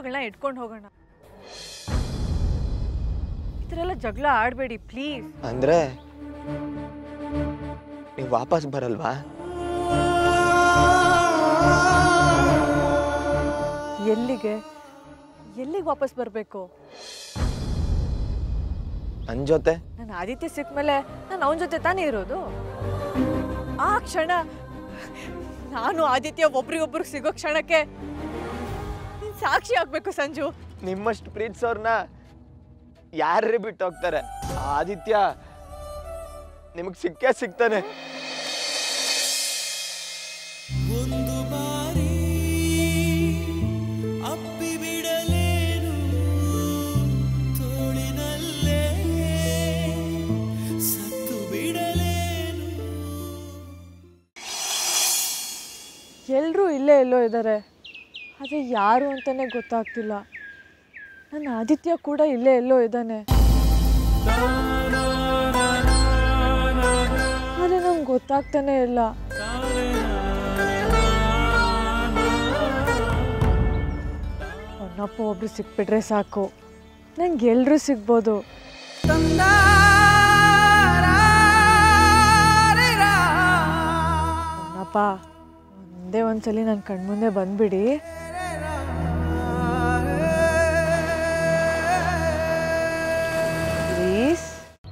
ಮಗಳನ್ನ ಇಟ್ಕೊಂಡು ಹೋಗೋಣ ಈ ಥರ ಎಲ್ಲ ಜಗಳ ಆಡಬೇಡಿ ಪ್ಲೀಸ್ ಅಂದ್ರೆ ನೀವು ವಾಪಸ್ ಬರಲ್ವಾ ಎಲ್ಲಿಗೆ ಎಲ್ಲಿಗೆ ವಾಪಸ್ ಬರಬೇಕು ನನ್ನ ಜೊತೆ ನಾನು ಆದಿತ್ಯ ಸಿಕ್ಕ ಮೇಲೆ ನಾನು ಅವನ ಜೊತೆ ತಾನೇ ಇರೋದು ಆ ಕ್ಷಣ ನಾನು ಆದಿತ್ಯ ಒಬ್ರಿಗೊಬ್ರಿಗೆ ಸಿಗೋ ಕ್ಷಣಕ್ಕೆ ನೀನ್ ಸಾಕ್ಷಿ ಆಗ್ಬೇಕು ಸಂಜು ನಿಮ್ಮಷ್ಟು ಪ್ರೀತಿಸೋರ್ನ ಯಾರೇ ಬಿಟ್ಟು ಹೋಗ್ತಾರೆ ಆದಿತ್ಯ ನಿಮಗೆ ಸಿಕ್ಕೇ ಸಿಗ್ತಾನೆ ಒಂದು ಬಾರಿ ಅಪ್ಪಿ ಬಿಡಲೇನು ತೋಳಿನಲ್ಲೇ ಸತ್ತು ಬಿಡಲೇನು ಎಲ್ಲರೂ ಇಲ್ಲೇ ಎಲ್ಲೋ ಇದ್ದಾರೆ ಆದರೆ ಯಾರು ಅಂತಲೇ ಗೊತ್ತಾಗ್ತಿಲ್ಲ ನನ್ನ ಆದಿತ್ಯ ಕೂಡ ಇಲ್ಲೇ ಎಲ್ಲೋ ಇದ್ದಾನೆ ಆದರೆ ನಂಗೆ ಗೊತ್ತಾಗ್ತಾನೆ ಇಲ್ಲ ಹೊನ್ನಪ್ಪ ಒಬ್ರು ಸಿಕ್ಬಿಟ್ರೆ ಸಾಕು ನಂಗೆ ಎಲ್ಲರೂ ಸಿಗ್ಬೋದು ಹೊನ್ನಪ್ಪ ಒಂದೇ ಒಂದ್ಸಲಿ ನನ್ನ ಕಣ್ಮುಂದೆ ಬಂದ್ಬಿಡಿ ಪ್ಲೀಸ್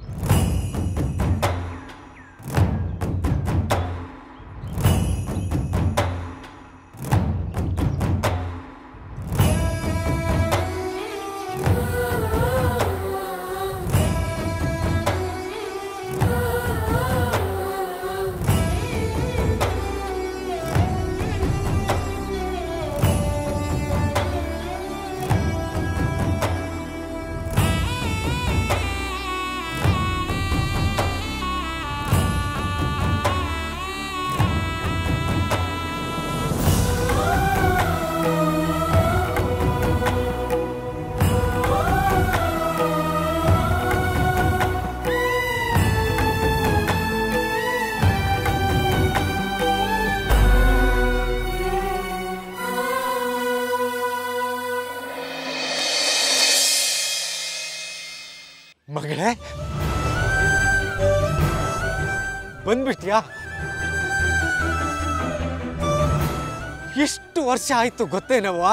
ಮಗಳೇ ಬಂದ್ಬಿಟ್ಯಾ ಎಷ್ಟು ವರ್ಷ ಆಯ್ತು ಗೊತ್ತೇನವ್ವ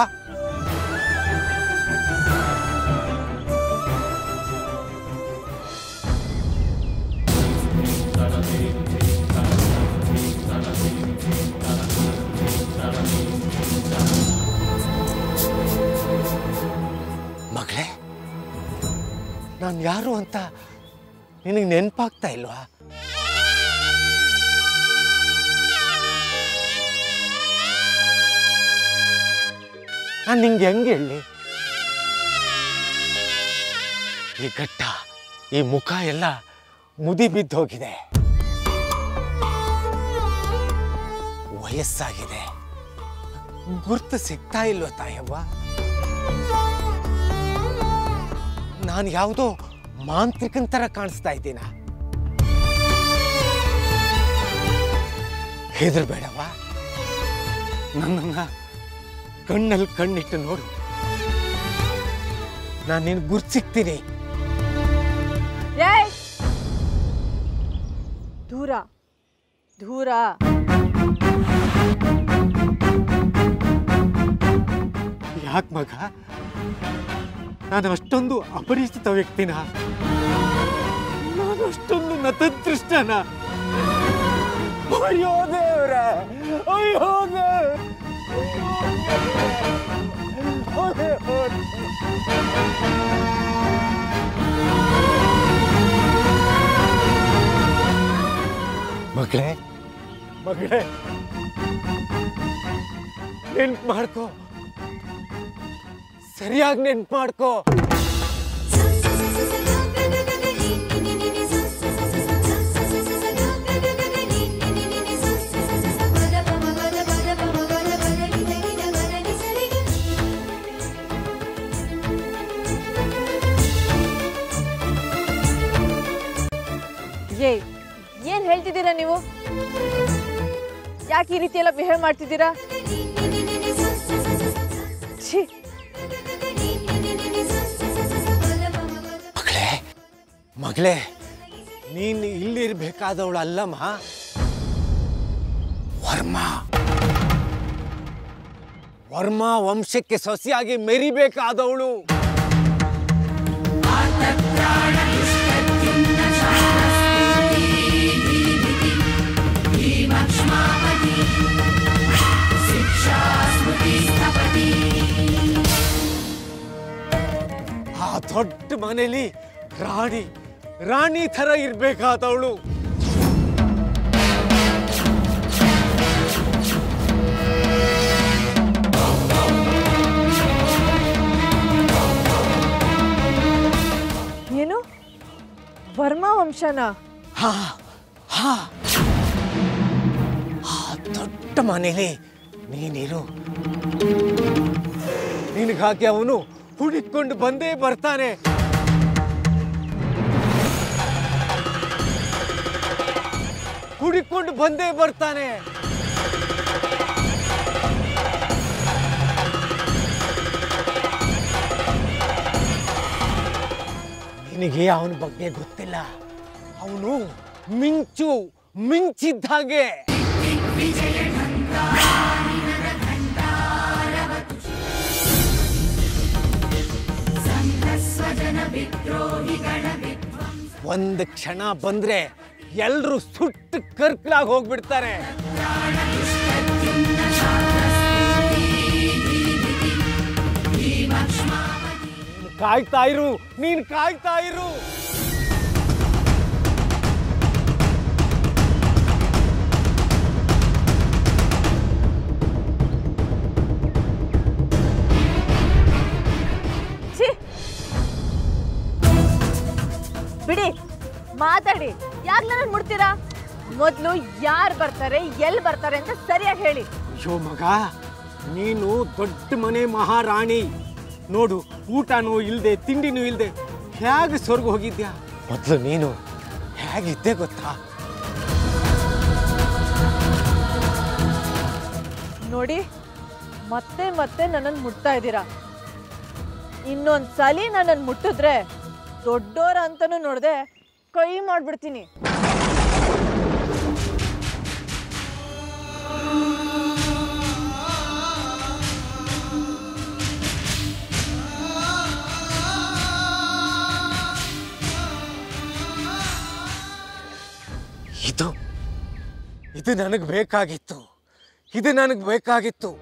ಮಗಳೇ ನಾನು ಯಾರು ಅಂತ ನಿನಗೆ ನೆನಪಾಗ್ತಾ ಇಲ್ವಾ ನಾನು ನಿಂಗೆ ಹೆಂಗೆ ಹೇಳಿ ಈ ಘಟ್ಟ ಈ ಮುಖ ಎಲ್ಲ ಮುದಿ ಬಿದ್ದೋಗಿದೆ ವಯಸ್ಸಾಗಿದೆ ಗುರ್ತು ಸಿಗ್ತಾ ಇಲ್ವ ತಾಯವ್ವ ನಾನು ಯಾವುದೋ ಮಾಂತ್ರಿಕನ್ ಥರ ಕಾಣಿಸ್ತಾ ಇದ್ದೀನ ಹೆದರ್ಬೇಡವ ನನ್ನನ್ನ ಕಣ್ಣಲ್ಲಿ ಕಣ್ಣಿಟ್ಟು ನೋಡು ನಾನು ನಿನ್ ಗುರ್ತು ಸಿಗ್ತೀನಿ ಏಯ್ ದೂರ ದೂರ ಯಾಕೆ ಮಗ ನಾನು ಅಷ್ಟೊಂದು ಅಪರಿಚಿತ ವ್ಯಕ್ತಿನ ನಾನು ಅಷ್ಟೊಂದು ನತದೃಷ್ಟನ ಅಯ್ಯೋ ದೇವ್ರ ಅಯ್ಯೋ ದೇವ್ರೇ. ಅಯ್ಯೋ ದೇವ್ರೇ. ಮಗಳೇ ಮಗಳೇ ನೆನ್ಪು ಮಾಡ್ಕೋ ಸರಿಯಾಗಿ ನೆನ್ಪು ಮಾಡ್ಕೋ ಏಯ್ ಏನ್ ಹೇಳ್ತಿದ್ದೀರಾ ನೀವು ಯಾಕೆ ಈ ರೀತಿ ಎಲ್ಲ ಬಿಹೇವ್ ಮಾಡ್ತಿದ್ದೀರಾ ಛೀ ಮಗಳೇ ನೀನು ಇಲ್ಲಿರ್ಬೇಕಾದವಳು ಅಲ್ಲಮ್ಮ ವರ್ಮ ವರ್ಮ ವಂಶಕ್ಕೆ ಸೊಸೆಯಾಗಿ ಮೆರಿಬೇಕಾದವಳು ಆ ದೊಡ್ಡ ಮನೇಲಿ ರಾಣಿ ರಾಣಿ ಥರ ಇರ್ಬೇಕಾದವಳು ಏನು ವರ್ಮಾ ವಂಶನ ಹಾ ಹಾ ಆ ದೊಡ್ಡ ಮನೇಲಿ ನೀನಿರು ನಿನಗಾಗಿ ಅವನು ಹುಡುಕೊಂಡು ಬಂದೇ ಬರ್ತಾನೆ ಹುಡುಕೊಂಡು ಬಂದೇ ಬರ್ತಾನೆ ನಿನಗೆ ಅವನ ಬಗ್ಗೆ ಗೊತ್ತಿಲ್ಲ ಅವನು ಮಿಂಚು ಮಿಂಚಿದ್ದ ಹಾಗೆ ಒಂದು ಕ್ಷಣ ಬಂದ್ರೆ ಎಲ್ರು ಸುಟ್ಟು ಕರ್ಕಲಾಗಿ ಹೋಗ್ಬಿಡ್ತಾರೆ ನೀನು ಕಾಯ್ತಾ ಇರು ನೀನ್ ಕಾಯ್ತಾ ಇರು ಛೀ ಬಿಡಿ ಮಾತಾಡಿ ಯಾಕೆ ನನ್ನ ಮುಡ್ತೀರಾ ಮೊದಲು ಯಾರು ಬರ್ತಾರೆ ಎಲ್ಲಿ ಬರ್ತಾರೆ ಅಂತ ಸರಿಯಾಗಿ ಹೇಳಿ ಅಯ್ಯೋ ಮಗ ನೀನು ದೊಡ್ಡ ಮನೆ ಮಹಾರಾಣಿ ನೋಡು ಊಟನೂ ಇಲ್ದೆ ತಿಂಡಿನೂ ಇಲ್ದೆ ಹೇಗೆ ಸ್ವರ್ಗ ಹೋಗಿದ್ಯಾ ಮೊದಲು ನೀನು ಹೇಗಿದ್ದೆ ಗೊತ್ತಾ ನೋಡಿ ಮತ್ತೆ ಮತ್ತೆ ನನ್ನನ್ನು ಮುಟ್ತಾ ಇದ್ದೀರಾ ಇನ್ನೊಂದ್ ಸಲಿ ನನ್ನನ್ನು ಮುಟ್ಟಿದ್ರೆ ದೊಡ್ಡೋರ ಅಂತನೂ ನೋಡ್ದೆ ಕೈ ಮಾಡ್ಬಿಡ್ತೀನಿ ಇದು ಇದು ನನಗೆ ಬೇಕಾಗಿತ್ತು ಇದು ನನಗೆ ಬೇಕಾಗಿತ್ತು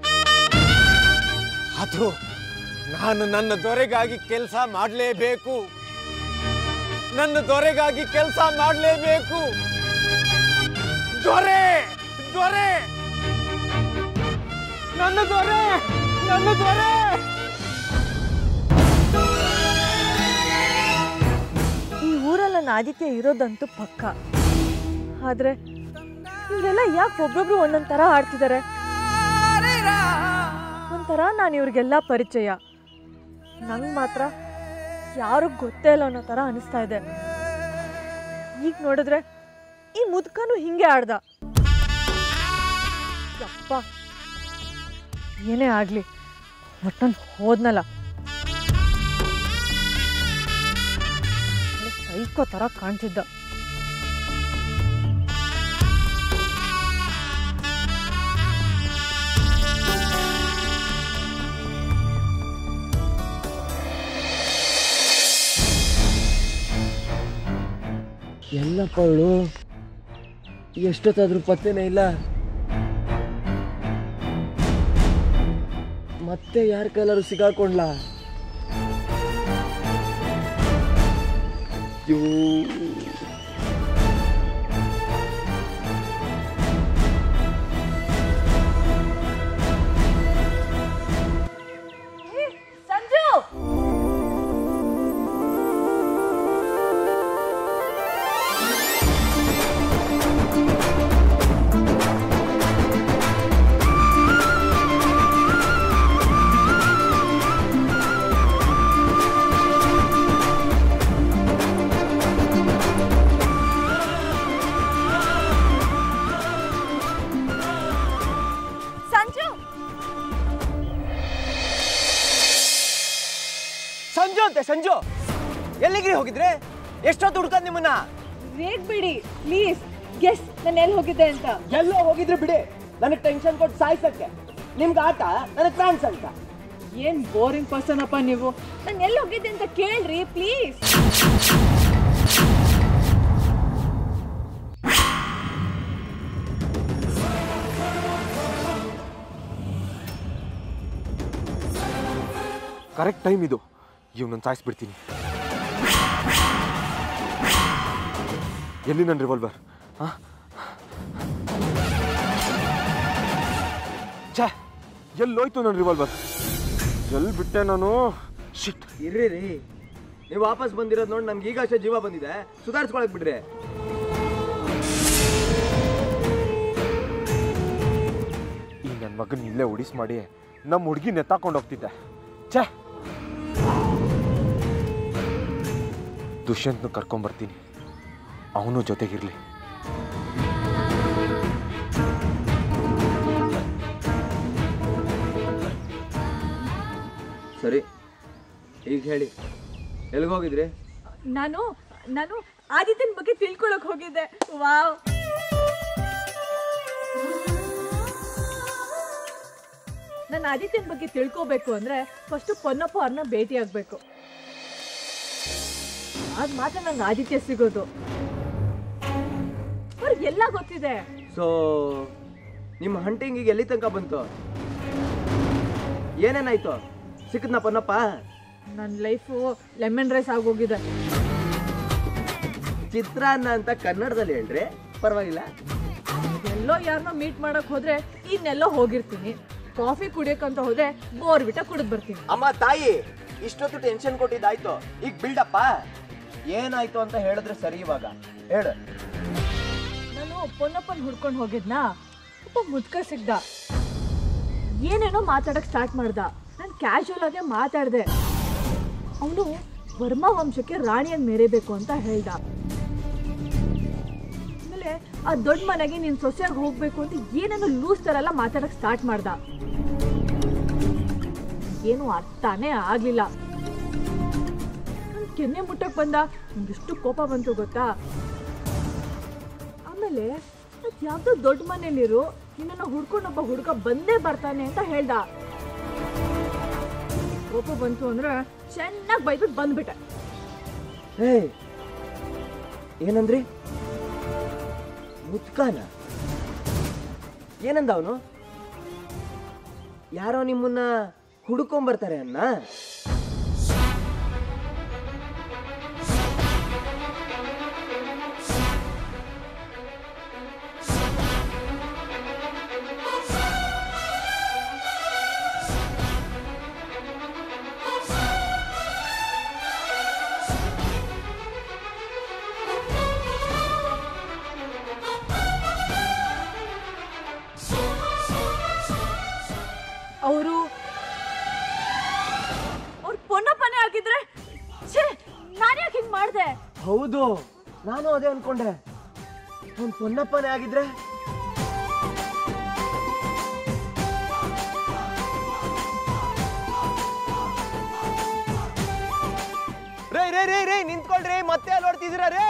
ಅದು ನಾನು ನನ್ನ ದೊರೆಗಾಗಿ ಕೆಲಸ ಮಾಡಲೇಬೇಕು ನನ್ನ ದೊರೆಗಾಗಿ ಕೆಲಸ ಮಾಡಲೇಬೇಕು ದೊರೆ ದೊರೆ ನನ್ನ ದೊರೆ ನನ್ನ ದೊರೆ ಈ ಊರಲ್ಲಿ ನನ್ನ ಆದಿತ್ಯ ಇರೋದಂತೂ ಪಕ್ಕ ಆದ್ರೆ ಇವರೆಲ್ಲ ಯಾಕೆ ಒಬ್ರೊಬ್ರು ಒಂದೊಂದ್ ಥರ ಆಡ್ತಿದ್ದಾರೆ ಒಂಥರ ನಾನು ಇವ್ರಿಗೆಲ್ಲ ಪರಿಚಯ ನಂಗೆ ಮಾತ್ರ ಯಾರು ಗೊತ್ತೇ ಇಲ್ಲ ಅನ್ನೋ ಥರ ಅನಿಸ್ತಾ ಇದೆ ಈಗ ನೋಡಿದ್ರೆ ಈ ಮುದ್ಕನು ಹಿಂಗೆ ಆಡ್ದ ಯಪ್ಪ ಏನೇ ಆಗ್ಲಿ ಒಟ್ಟಲ್ಲಿ ಹೋದ್ನಲ್ಲ ಸೈಕೋ ಥರ ಕಾಣ್ತಿದ್ದ ಎಲ್ಲಪ್ಪ ಅವಳು ಎಷ್ಟೊತ್ತಾದ್ರೂ ಪತ್ತೆನೇ ಇಲ್ಲ ಮತ್ತೆ ಯಾರ ಕೈಲಾರು ಸಿಗಾಕೊಂಡ್ಲಾ ಅಯ್ಯೋ ಸಂಜು ಸಂಜು ಸಂಜು ಅಂತೆ ಸಂಜು ಎಲ್ಲಿಗ್ರಿ ಹೋಗಿದ್ರೆ ಎಷ್ಟೊತ್ತು ಹುಡ್ಕದ್ ನಿಮ್ಮನ್ನ ರೇಗ್ ಬಿಡಿ ಪ್ಲೀಸ್ ಗೆಸ್ ನಾನು ಎಲ್ಲಿ ಹೋಗಿದ್ದೆ ಅಂತ ಎಲ್ಲೋ ಹೋಗಿದ್ರೆ ಬಿಡಿ ನನಗೆ ಟೆನ್ಷನ್ ಕೊಟ್ಟು ಸಾಯ್ಸಕ್ಕೆ ನಿಮ್ಗೆ ಆಟ ನನಗೆ ಫ್ರಾನ್ಸ್ ಅಂತ ಏನ್ ಬೋರಿಂಗ್ ಪರ್ಸನ್ ಅಪ್ಪ ನೀವು ನಾನು ಎಲ್ಲಿ ಹೋಗಿದ್ದೆ ಅಂತ ಕೇಳ್ರಿ ಪ್ಲೀಸ್ ಕರೆಕ್ಟ್ ಟೈಮ್ ಇದು ಇವನನ್ನು ಸಾಯಿಸ್ಬಿಡ್ತೀನಿ ಎಲ್ಲಿ ನನ್ನ ರಿವಾಲ್ವರ್ ಹಾಂ ಛೇ ಎಲ್ಲೋಯ್ತು ನನ್ನ ರಿವಾಲ್ವರ್ ಎಲ್ಲಿ ಬಿಟ್ಟೆ ನಾನು ಶಿಟ್ ಇರ್ರಿ ರೀ ನೀವು ವಾಪಸ್ ಬಂದಿರೋದು ನೋಡಿ ನಮ್ಗೆ ಈಗ ಅಷ್ಟೇ ಜೀವ ಬಂದಿದೆ ಸುಧಾರಿಸ್ಕೊಳಕ್ ಬಿಡ್ರಿ ಈ ನನ್ನ ಮಗನ ಇಲ್ಲೇ ಉಡಿಸ್ ಮಾಡಿ ನಮ್ಮ ಹುಡುಗಿ ನೆತ್ತಾಕೊಂಡು ಹೋಗ್ತಿದ್ದೆ ಛೇ ದುಷ್ಯಂತ್ನ ಕರ್ಕೊಂಬರ್ತೀನಿ ಅವನು ಜೊತೆಗಿರ್ಲಿ ಸರಿ ಈಗ ಹೇಳಿ ಎಲ್ಲಿಗೆ ಹೋಗಿದ್ರಿ ನಾನು ನಾನು ಆದಿತ್ಯನ ಬಗ್ಗೆ ತಿಳ್ಕೊಳಕ್ ಹೋಗಿದ್ದೆ ವಾವ್ ನಾನು ಆದಿತ್ಯನ ಬಗ್ಗೆ ತಿಳ್ಕೊಬೇಕು ಅಂದ್ರೆ ಫಸ್ಟ್ ಪೊನ್ನಪ್ಪ ಅವ್ರನ್ನ ಭೇಟಿ ಆಗ್ಬೇಕು ಆಗ ಮಾತ್ರ ನಂಗೆ ಆದಿತ್ಯ ಸಿಗೋದು ಅವ್ರಿಗೆಲ್ಲ ಗೊತ್ತಿದೆ ಸೊ ನಿಮ್ಮ ಹಂಟಿಂಗ್ ಈಗ ಎಲ್ಲಿ ತನಕ ಬಂತು ಏನೇನಾಯ್ತು ಸಿಕ್ಕದ್ನ ಪನ್ನಪ್ಪ ನನ್ನ ಲೈಫು ಲೆಮನ್ ರೈಸ್ ಆಗೋಗಿದೆ ಚಿತ್ರಾನ್ನ ಅಂತ ಕನ್ನಡದಲ್ಲಿ ಹೇಳ್ರಿ ಪರವಾಗಿಲ್ಲ ಎಲ್ಲೋ ಯಾರನ್ನೋ ಮೀಟ್ ಮಾಡಕ್ ಹೋದ್ರೆ ಇನ್ನೆಲ್ಲೋ ಹೋಗಿರ್ತೀನಿ ಕಾಫಿ ಕುಡಿಯಕ್ಕಂತ ಹೋದ್ರೆ ಬೋರ್ಬಿಟ್ಟ ಕುಡಿದ್ ಬರ್ತೀನಿ ಅಮ್ಮ ತಾಯಿ ಇಷ್ಟೊತ್ತು ಟೆನ್ಷನ್ ಕೊಟ್ಟಿದ್ದಾಯ್ತು ಈಗ ಬಿಲ್ಡಪ್ಪ ಏನಾಯ್ತು ಅಂತ ಹೇಳಿದ್ರೆ ಸರಿ ಇವಾಗ ಹೇಳು ನಾನು ಪೊನ್ನಪ್ಪನ್ ಹುಡ್ಕೊಂಡು ಹೋಗಿದ್ನಾ ಒಬ್ಬ ಮುದ್ಕ ಸಿಗ್ದ ಏನೇನೋ ಮಾತಾಡಕ್ ಸ್ಟಾರ್ಟ್ ಮಾಡ್ದ ನಾನು ಕ್ಯಾಶುವಲ್ ಆಗಿ ಮಾತಾಡ್ದೆ ಅವನು ವರ್ಮಾ ವಂಶಕ್ಕೆ ರಾಣಿಯಾಗಿ ಮೆರಿಬೇಕು ಅಂತ ಹೇಳ್ದ ಆಮೇಲೆ ಆ ದೊಡ್ಡ ಮನೆಗೆ ನೀನು ಸೊಸೆಯಾಗಿ ಹೋಗ್ಬೇಕು ಅಂತ ಏನೇನೋ ಲೂಸ್ ಥರ ಎಲ್ಲ ಮಾತಾಡಕ್ ಸ್ಟಾರ್ಟ್ ಮಾಡ್ದ ಏನು ಅರ್ಥನೇ ಆಗ್ಲಿಲ್ಲ ನನ್ ಕೆನ್ನೆ ಮುಟ್ಟಕ್ ಬಂದ ಎಷ್ಟು ಕೋಪ ಬಂತು ಗೊತ್ತಾ ಆಮೇಲೆ ಅದ್ ಯಾವ್ದೋ ದೊಡ್ಡ ಮನೇಲಿರು ನಿನ್ನನ್ನು ಹುಡ್ಕೊಂಡೊಬ್ಬ ಹುಡುಗ ಬಂದೇ ಬರ್ತಾನೆ ಅಂತ ಹೇಳ್ದ ಕೋಪ ಬಂತು ಅಂದ್ರೆ ಚೆನ್ನಾಗಿ ಬೈದ್ಬಿಟ್ಟು ಬಂದ್ಬಿಟ್ಟೆ ಹೇ ಏನಂದ್ರಿ ಮುತ್ಕಾನ ಏನಂದ ಅವನು ಯಾರೋ ನಿಮ್ಮನ್ನ ಹುಡ್ಕೊಂಬರ್ತಾರೆ ಅನ್ನ ಅವರು ಅವ್ರ ಪೊನ್ನಪ್ಪನೇ ಆಗಿದ್ರೆ ಛೇ ನಾನು ಯಾಕೆ ಹಿಂಗೆ ಮಾಡಿದೆ ಹೌದು ನಾನು ಅದೇ ಅನ್ಕೊಂಡೆ ಅವ್ನ್ ಪೊನ್ನಪ್ಪನೇ ಆಗಿದ್ರೆ ರೇ ರೇ ರೇ ರೇ ನಿಂತ್ಕೊಳ್ರಿ ಮತ್ತೆ ಅಲ್ಲಿ ನೋಡ್ತಿದ್ದೀರಾ ರೇ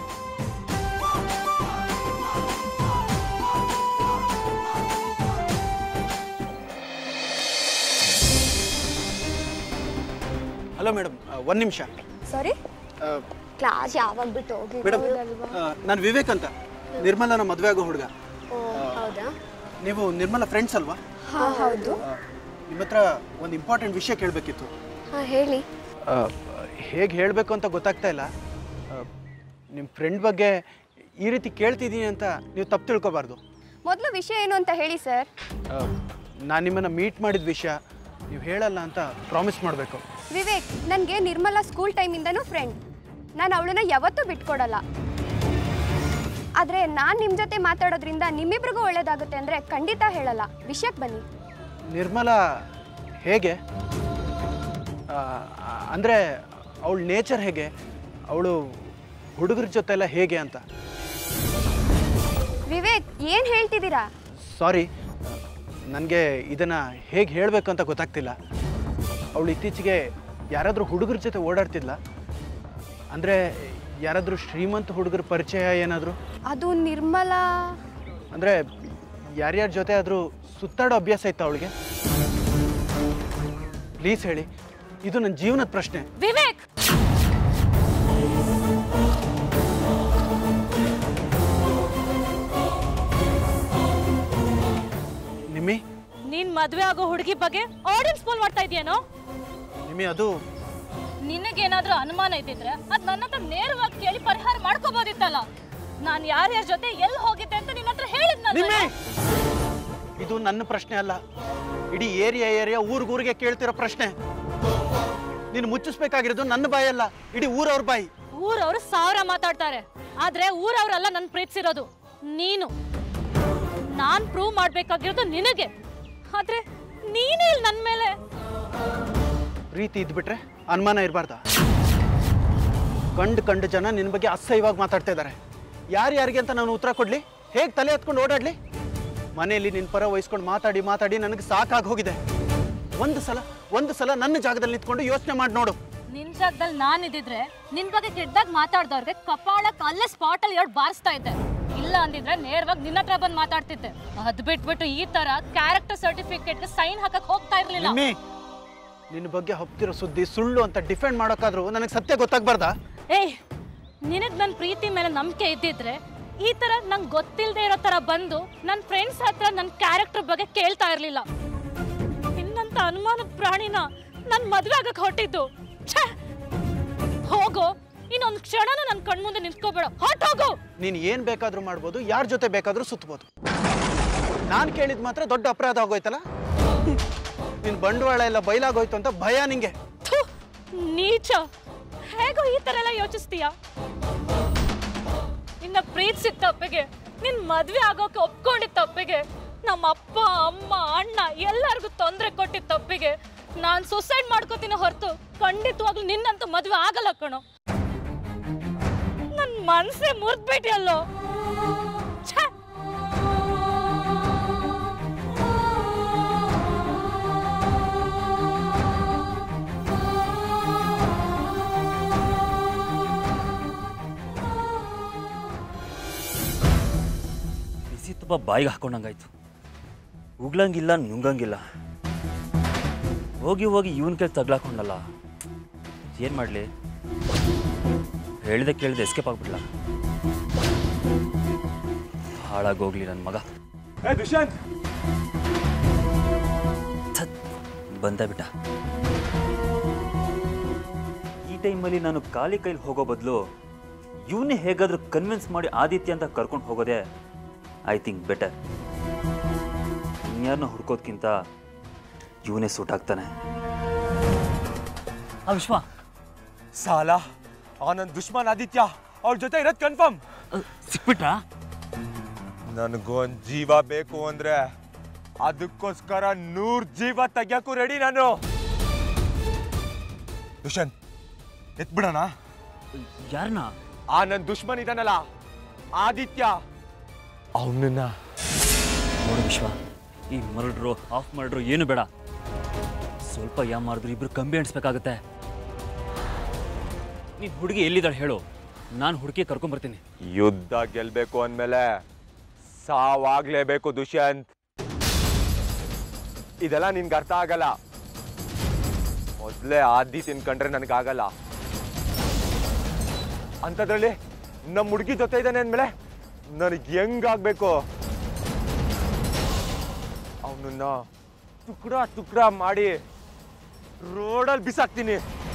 ಹಲೋ ಮೇಡಮ್ ಒಂದು ನಿಮಿಷ ಸಾರಿ ಕ್ಲಾಸ್ ಯಾವಾಗ ಬಿಟ್ಟು ಹೋಗಿ ಮೇಡಮ್ ನಾನು ವಿವೇಕ್ ಅಂತ ನಿರ್ಮಲನ ಮದುವೆ ಆಗೋ ಹುಡುಗ ಓ ಹೌದಾ ನೀವು ನಿರ್ಮಲ ಫ್ರೆಂಡ್ಸ್ ಅಲ್ವಾ ಹಾ ಹೌದು ನಿಮ್ಮ ಹತ್ರ ಒಂದು ಇಂಪಾರ್ಟೆಂಟ್ ವಿಷಯ ಕೇಳಬೇಕಿತ್ತು ಹಾ ಹೇಳಿ ಹೇಗೆ ಹೇಳಬೇಕು ಅಂತ ಗೊತ್ತಾಗ್ತಾ ಇಲ್ಲ ನಿಮ್ಮ ಫ್ರೆಂಡ್ ಬಗ್ಗೆ ಈ ರೀತಿ ಕೇಳ್ತಿದ್ದೀನಿ ಅಂತ ನೀವು ತಪ್ಪು ತಿಳ್ಕೊಬಾರ್ದು ಮೊದಲು ವಿಷಯ ಏನು ಅಂತ ಹೇಳಿ ಸರ್ ನಾನು ನಿಮ್ಮನ್ನು ಮೀಟ್ ಮಾಡಿದ ವಿಷಯ ನೀವು ಹೇಳಲ್ಲ ಅಂತ ಪ್ರಾಮಿಸ್ ಮಾಡಬೇಕು ವಿವೇಕ್ ನನಗೆ ನಿರ್ಮಲಾ ಸ್ಕೂಲ್ ಟೈಮಿಂದನೂ ಫ್ರೆಂಡ್ ನಾನು ಅವಳನ್ನ ಯಾವತ್ತೂ ಬಿಟ್ಕೊಡಲ್ಲ ಆದರೆ ನಾನು ನಿಮ್ಮ ಜೊತೆ ಮಾತಾಡೋದ್ರಿಂದ ನಿಮ್ಮಿಬ್ರಿಗೂ ಒಳ್ಳೇದಾಗುತ್ತೆ ಅಂದರೆ ಖಂಡಿತ ಹೇಳಲ್ಲ ವಿಷಯಕ್ಕೆ ಬನ್ನಿ ನಿರ್ಮಲಾ ಹೇಗೆ ಅಂದರೆ ಅವಳ ನೇಚರ್ ಹೇಗೆ ಅವಳು ಹುಡುಗರ ಜೊತೆ ಎಲ್ಲ ಹೇಗೆ ಅಂತ ವಿವೇಕ್ ಏನು ಹೇಳ್ತಿದ್ದೀರಾ ಸಾರಿ ನನಗೆ ಇದನ್ನು ಹೇಗೆ ಹೇಳಬೇಕು ಅಂತ ಗೊತ್ತಾಗ್ತಿಲ್ಲ ಅವಳು ಇತ್ತೀಚೆಗೆ ಯಾರಾದರೂ ಹುಡುಗರ ಜೊತೆ ಓಡಾಡ್ತಿದ್ಲ ಅಂದರೆ ಯಾರಾದರೂ ಶ್ರೀಮಂತ ಹುಡುಗರ ಪರಿಚಯ ಏನಾದರೂ ಅದು ನಿರ್ಮಲಾ ಅಂದರೆ ಯಾರ್ಯಾರ ಜೊತೆ ಆದರೂ ಸುತ್ತಾಡೋ ಅಭ್ಯಾಸ ಇತ್ತು ಅವಳಿಗೆ ಪ್ಲೀಸ್ ಹೇಳಿ ಇದು ನನ್ನ ಜೀವನದ ಪ್ರಶ್ನೆ ವಿವೇಕ್ ನಿಮ್ಮಿ ನೀನ್ ಮದ್ವೆ ಆಗೋ ಹುಡುಗಿ ಬಗ್ಗೆ ಆಡಿಯನ್ಸ್ ಪೋಲ್ ಮಾಡ್ತಾ ಇದೆಯೇನೋ ನಿಮ್ಮಿ ಅದು ನಿನಗೇನಾದ್ರೂ ಅನುಮಾನ ಇದ್ದಿದ್ರೆ ಅದ್ ನನ್ನ ಹತ್ರ ನೇರವಾಗಿ ಕೇಳಿ ಪರಿಹಾರ ಮಾಡ್ಕೋಬೋದಿತ್ತಲ್ಲ ನಾನ್ ಯಾರ್ಯಾರ ಜೊತೆ ಎಲ್ಲಿ ಹೋಗಿದ್ದೆ ಅಂತ ನಿನ್ನ ಹತ್ರ ಹೇಳಿದ್ನಲ್ಲ ನಿಮ್ಮಿ ಇದು ನನ್ನ ಪ್ರಶ್ನೆ ಅಲ್ಲ ಇಡೀ ಏರಿಯಾ ಏರಿಯಾ ಊರಿಗೂರಿಗೆ ಕೇಳ್ತಿರೋ ಪ್ರಶ್ನೆ ನೀನು ಮುಚ್ಚಿಸ್ಬೇಕಾಗಿರೋದು ನನ್ನ ಬಾಯಲ್ಲ ಇಡೀ ಊರವ್ರ ಬಾಯಿ ಊರವ್ರು ಸಾವಿರ ಮಾತಾಡ್ತಾರೆ ಆದ್ರೆ ಊರವ್ರಲ್ಲ ನನ್ ಪ್ರೀತಿಸಿರೋದು ನೀನು ನಾನ್ ಪ್ರೂವ್ ಮಾಡ್ಬೇಕಾಗಿರೋದು ನಿನಗೆ ಆದ್ರೆ ನೀನೇ ಇಲ್ಲಿ ನನ್ ಮೇಲೆ ಪ್ರೀತಿ ಇದ್ಬಿಟ್ರೆ ಅನುಮಾನ ಇರಬಾರ್ದ ಕಂಡು ಕಂಡು ಜನ ನಿನ್ನ ಬಗ್ಗೆ ಅಸಹ್ಯವಾಗಿ ಮಾತಾಡ್ತಾ ಇದ್ದಾರೆ ಯಾರ್ಯಾರಿಗೆ ಅಂತ ನಾನು ಉತ್ತರ ಕೊಡ್ಲಿ ಹೇಗೆ ತಲೆ ಹತ್ಕೊಂಡು ಓಡಾಡ್ಲಿ ಮನೆಯಲ್ಲಿ ನಿನ್ನ ಪರ ವಹಿಸ್ಕೊಂಡು ಮಾತಾಡಿ ಮಾತಾಡಿ ನನಗೆ ಸಾಕಾಗಿ ಹೋಗಿದೆ ಒಂದು ಸಲ ಒಂದು ಸಲ ನನ್ನ ಜಾಗದಲ್ಲಿ ನಿಂತ್ಕೊಂಡು ಯೋಚನೆ ಮಾಡಿ ನೋಡು ನಿನ್ ಜಾಗದಲ್ಲಿ ನಾನ್ ಇದ್ದಿದ್ರೆ ನಿನ್ ಬಗ್ಗೆ ಕೆಟ್ಟದಾಗ ಮಾತಾಡ್ದವ್ರಿಗೆ ಕಪಾಳಕ್ಕೆ ಅಲ್ಲೇ ಸ್ಪಾಟ್ ಅಲ್ಲಿ ಎರಡು ಬಾರಿಸ್ತಾ ಇದ್ದೆ ಇಲ್ಲ ಅಂದಿದ್ರೆ ನೇರವಾಗಿ ನಿನ್ನ ಹತ್ರ ಬಂದು ಮಾತಾಡ್ತಿದ್ದೆ ಅದ್ ಬಿಟ್ಬಿಟ್ಟು ಈ ತರ ಕ್ಯಾರೆಕ್ಟರ್ ಸರ್ಟಿಫಿಕೇಟ್ಗೆ ಸೈನ್ ಹಾಕಕ್ ಹೋಗ್ತಾ ಇರ್ಲಿಲ್ಲ ನಿಮ್ಮಿ ನಿನ್ನ ಬಗ್ಗೆ ಹೊಪ್ತಿರೋ ಸುದ್ದಿ ಸುಳ್ಳು ಅಂತ ಡಿಫೆಂಡ್ ಮಾಡೋಕ್ಕಾದ್ರೂ ನನಗೆ ಸತ್ಯ ಗೊತ್ತಾಗ್ಬಾರ್ದಾ ಏಯ್ ನಿನಗ್ ನನ್ನ ಪ್ರೀತಿ ಮೇಲೆ ನಂಬಿಕೆ ಇದ್ದಿದ್ರೆ ಈ ತರ ನಂಗೆ ಗೊತ್ತಿಲ್ಲದೆ ಇರೋ ತರ ಬಂದು ನನ್ನ ಫ್ರೆಂಡ್ಸ್ ಹತ್ರ ನನ್ನ ಕ್ಯಾರೆಕ್ಟರ್ ಬಗ್ಗೆ ಕೇಳ್ತಾ ಇರ್ಲಿಲ್ಲ ನಿನ್ನಂತ ಅನುಮಾನದ ಪ್ರಾಣಿನ ನನ್ ಮದ್ವೆ ಆಗಕ್ ಹೊಟ್ಟಿದ್ದು ಛೇ! ಹೋಗು ಇನ್ನೊಂದು ಕ್ಷಣನೂ ನನ್ನ ಕಣ್ಮುಂದೆ ನಿಂತ್ಕೋಬೇಡ ಹೊಟ್ ಹೋಗು ನೀನು ಏನು ಬೇಕಾದರೂ ಮಾಡ್ಬೋದು ಯಾರ ಜೊತೆ ಬೇಕಾದರೂ ಸುತ್ತಬೋದು ನಾನು ಕೇಳಿದ ಮಾತ್ರ ದೊಡ್ಡ ಅಪರಾಧ ಆಗೋಯ್ತಲ್ಲ ನಿನ್ನ ಬಂಡವಾಳ ಎಲ್ಲ ಬಯಲಾಗೋಯ್ತು ಅಂತ ಭಯ ನಿಂಗೆ ಥು, ನೀಚ ಹೇಗೋ ಈ ತರ ಎಲ್ಲ ಯೋಚಿಸ್ತೀಯ ನಿನ್ನ ಪ್ರೀತಿಸಿದ ತಪ್ಪಿಗೆ ನಿನ್ ಮದ್ವೆ ಆಗೋಕೆ ಒಪ್ಕೊಂಡಿದ್ದ ತಪ್ಪಿಗೆ ನಮ್ಮ ಅಪ್ಪ ಅಮ್ಮ ಅಣ್ಣ ಎಲ್ಲರಿಗೂ ತೊಂದರೆ ಕೊಟ್ಟಿದ್ದ ತಪ್ಪಿಗೆ ನಾನ್ ಸುಸೈಡ್ ಮಾಡ್ಕೋತೀನಿ ಹೊರತು ಖಂಡಿತವಾಗ್ಲೂ ನಿನ್ನಂತೂ ಮದ್ವೆ ಆಗಲ್ಲ ಕಣೋ ನನ್ ಮನ್ಸೇ ಮುರಿದ್ಬಿಟ್ಟಿಯಲ್ಲೋ ಛೇ ಬಿಸಿ ತುಪ್ಪ ಬಾಯಿಗೆ ಹಾಕೊಂಡಂಗಾಯ್ತು ಉಗ್ಲಂಗಿಲ್ಲ ನುಂಗಂಗಿಲ್ಲ ಹೋಗಿ ಹೋಗಿ ಇವನ್ ಕೈ ತಗ್ಲಾಕೊಂಡಲ್ಲ ಏನು ಮಾಡಲಿ ಹೇಳಿದೆ ಕೇಳಿದೆ ಎಸ್ಕೇಪ್ ಆಗ್ಬಿಡ್ಲ ಹಾಳಾಗೋಗ್ಲಿ ನನ್ನ ಮಗ ಏ ದುಷ್ಯಂತ್ ಛತ್, ಬಂದ ಬಿಟ್ಟ ಈ ಟೈಮಲ್ಲಿ ನಾನು ಖಾಲಿ ಕೈಲಿ ಹೋಗೋ ಬದಲು ಇವನ್ನೇ ಹೇಗಾದ್ರೂ ಕನ್ವಿನ್ಸ್ ಮಾಡಿ ಆದಿತ್ಯ ಅಂತ ಕರ್ಕೊಂಡು ಹೋಗೋದೇ ಐ ಥಿಂಕ್ ಬೆಟರ್ ಇನ್ಯಾರನ್ನ ಹುಡ್ಕೋದ್ಕಿಂತ ಇವನೇ ಸೂಟ್ ಆಗ್ತಾನೆ ಆ ವಿಶ್ವ ಸಾಲ ಆ ನನ್ನ ದುಶ್ಮನ್ ಆದಿತ್ಯ ಅವ್ರ ಜೊತೆ ಇರೋದು ಕನ್ಫರ್ಮ್ ಸಿಕ್ಬಿಟ್ರಾ ನನಗೊಂದ್ ಜೀವ ಬೇಕು ಅಂದ್ರೆ ಅದಕ್ಕೋಸ್ಕರ ನೂರ್ ಜೀವ ತೆಗ್ಯಕ್ಕೂ ರೆಡಿ ನಾನು ದುಷ್ಯಂತ್ ಎತ್ಬಿಡೋಣ ಯಾರನ್ನ ಆ ನನ್ನ ದುಶ್ಮನ್ ಇದಾನಲ್ಲ ಆದಿತ್ಯ ಅವನನ್ನ ನೋಡು ವಿಶ್ವ ಈ ಮರ್ಡ್ರು ಹಾಫ್ ಮರ್ಡ್ರು ಏನು ಬೇಡ ಸ್ವಲ್ಪ ಯಾ ಮಾಡಿದ್ರು ಇಬ್ರು ಕಂಬಿ ಅಣಿಸ್ಬೇಕಾಗತ್ತೆ ನೀನು ಹುಡುಗಿ ಎಲ್ಲಿದ್ದಾಳೆ ಹೇಳು ನಾನು ಹುಡುಗಿ ಕರ್ಕೊಂಬರ್ತೀನಿ ಯುದ್ಧ ಗೆಲ್ಬೇಕು ಅಂದ್ಮೇಲೆ ಸಾವಾಗ್ಲೇಬೇಕು ದುಷ್ಯಂತ್ ಇದೆಲ್ಲ ನಿನ್ಗೆ ಅರ್ಥ ಆಗಲ್ಲ ಮೊದ್ಲೇ ಆದಿ ತಿನ್ಕಂಡ್ರೆ ನನಗಾಗಲ್ಲ ಅಂಥದ್ರಲ್ಲಿ ನಮ್ಮ ಹುಡುಗಿ ಜೊತೆ ಇದ್ದಾನೆ ಅಂದ್ಮೇಲೆ ನನಗೆ ಹೆಂಗಾಗ್ಬೇಕು ಅವನನ್ನ ಟುಕ್ಡ ಟುಕ್ಡ ಮಾಡಿ ರೋಡಲ್ಲಿ ಬಿಸಾಕ್ತೀನಿ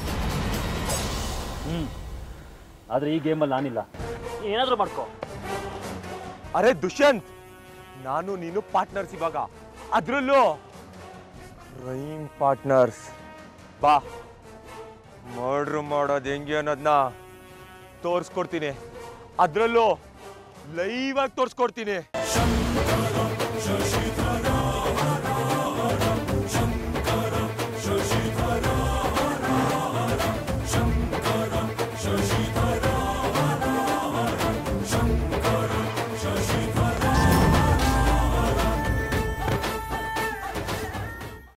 ಹ್ಞೂ ಆದರೆ ಈ ಗೇಮಲ್ಲಿ ನಾನಿಲ್ಲ ಏನಾದರೂ ಮಾಡ್ಕೋ ಅರೆ ದುಷ್ಯಂತ್ ನಾನು ನೀನು ಪಾರ್ಟ್ನರ್ಸ್ ಇವಾಗ ಅದ್ರಲ್ಲೂ ಕ್ರೈಮ್ ಪಾರ್ಟ್ನರ್ಸ್ ಬಾ ಮರ್ಡ್ರ್ ಮಾಡೋದು ಹೆಂಗೆ ಅನ್ನೋದನ್ನ ತೋರಿಸ್ಕೊಡ್ತೀನಿ ಅದ್ರಲ್ಲೂ ಲೈವ್ ಆಗಿ ತೋರಿಸ್ಕೊಡ್ತೀನಿ